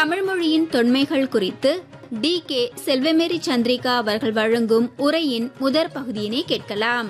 தமிழ் மொழியின் தொன்மைகள் குறித்து D K Selvamary Chandrika அவர்கள் வழங்கும் உரையின் முதற் பகுதியினை கேட்கலாம்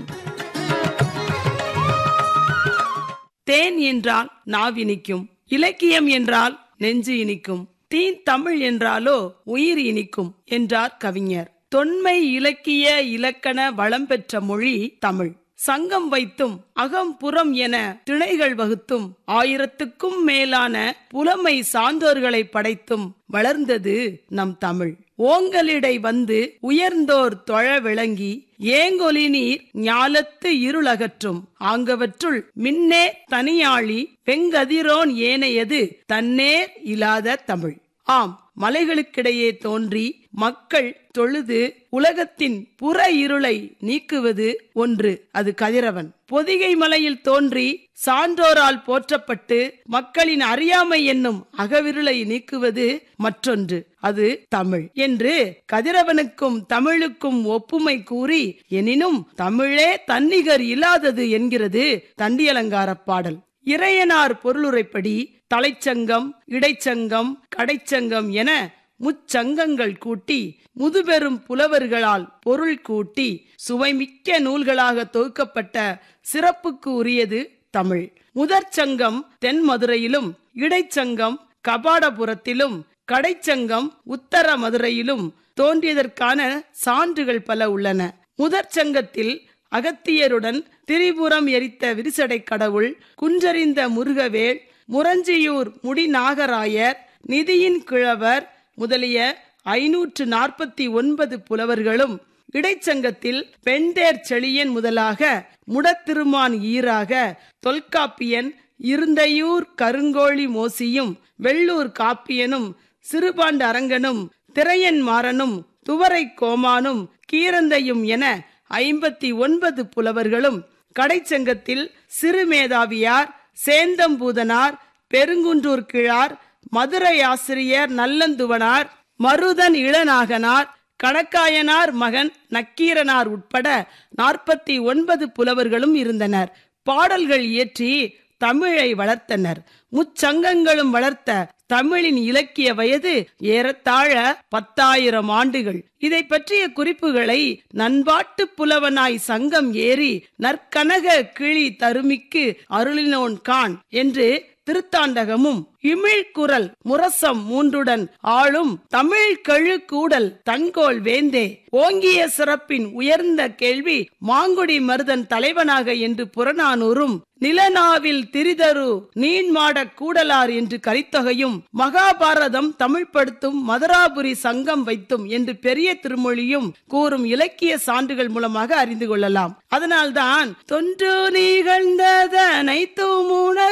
தேன் என்றால் நாவினிக்கும் இலக்கியம் என்றால் நெஞ்சு இனிக்கும் தீன் தமிழ் என்றாலோ உயிர் இனிக்கும் என்றார் கவிஞர் தொன்மை இலக்கிய இலக்கண வளம் பெற்ற மொழி தமிழ் சங்கம் வைத்தும் அகம் புறம் என திணைகள் வகுத்தும் ஆயிரத்துக்கும் மேலான புலமை சான்றோர்களை படைத்தும் வளர்ந்தது நம் தமிழ் ஓங்கலிடை வந்து உயர்ந்தோர் தொழ விளங்கி ஏங்கொலி நீர் ஞாலத்து இருளகற்றும் ஆங்கவற்றுள் மின்னே தனியாளி வெங்கதிரோன் ஏனையது தன்னேர் இலாத தமிழ் ஆம் மலைகளுக்கிடையே தோன்றி மக்கள் தொழுது உலகத்தின் புற இருளை நீக்குவது ஒன்று அது கதிரவன் பொதிகை மலையில் தோன்றி சான்றோரால் போற்றப்பட்டு மக்களின் அறியாமை என்னும் அகவிருளை நீக்குவது மற்றொன்று அது தமிழ் என்று கதிரவனுக்கும் தமிழுக்கும் ஒப்புமை கூறி எனினும் தமிழே தன்னிகர் இல்லாதது என்கிறது தண்டியலங்கார பாடல் இறையனார் பொருளுரைப்படி தலைச்சங்கம் இடைச்சங்கம் கடைச்சங்கம் என முச்சங்கங்கள் கூட்டி முதுபெரும் புலவர்களால் பொருள் கூட்டி சுவைமிக்க நூல்களாக தொகுக்கப்பட்ட சிறப்புக்கு உரியது தமிழ் முதற் சங்கம் தென் மதுரையிலும் இடைச்சங்கம் கபாடபுரத்திலும் கடைச்சங்கம் உத்தர மதுரையிலும் தோன்றியதற்கான சான்றுகள் பல உள்ளன முதற் சங்கத்தில் அகத்தியருடன் திரிபுரம் எரித்த விரிசடை கடவுள் குன்றறிந்த முருகவேல் முரஞ்சியூர் முடிநாகராயர் நிதியின் கிழவர் முதலிய ஐநூற்று நாற்பத்தி ஒன்பது புலவர்களும் இடைச்சங்கத்தில் பெண்டேர் செழியன் முதலாக முடத்திருமான் ஈராக தொல்காப்பியன் இருந்தையூர் கருங்கோழி மோசியும் வெள்ளூர் காப்பியனும் சிறுபாண்டு அரங்கனும் திரையன் மாறனும் துவரை கோமானும் கீரந்தையும் என ஐம்பத்தி ஒன்பது புலவர்களும் கடைச்சங்கத்தில் சிறுமேதாவியார் சேந்தம்பூதனார் பெருங்குன்றூர் கிழார் மதுரை ஆசிரியர் நல்லந்துவனார் மருதன் இளநாகனார் கணக்காயனார் மகன் நக்கீரனார் உட்பட நாற்பத்தி ஒன்பது புலவர்களும் இருந்தனர் பாடல்கள் இயற்றி தமிழை வளர்த்தனர் முச்சங்கங்களும் வளர்த்த தமிழின் இலக்கிய வயது ஏறத்தாழ பத்தாயிரம் ஆண்டுகள் இதை பற்றிய குறிப்புகளை நண்பாட்டு புலவனாய் சங்கம் ஏறி நற்கனக கிளி தருமிக்கு அருளினோன் கான் என்று திருத்தாண்டகமும் இமிழ்குரல் முரசம் மூன்றுடன் ஆளும் தமிழ் கழு கூடல் தங்கோல் வேந்தே ஓங்கிய சிறப்பின் உயர்ந்த கேள்வி மாங்குடி மருதன் தலைவனாக என்று புறநானூறும் நிலநாவில் திரிதரு நீன்மாட கூடலார் என்று கரித்தொகையும் மகாபாரதம் தமிழ்படுத்தும் மதுராபுரி சங்கம் வைத்தும் என்று பெரிய திருமொழியும் கூறும் இலக்கிய சான்றுகள் மூலமாக அறிந்து கொள்ளலாம் அதனால்தான் தொன்று நிகழ்ந்ததனை தூமுன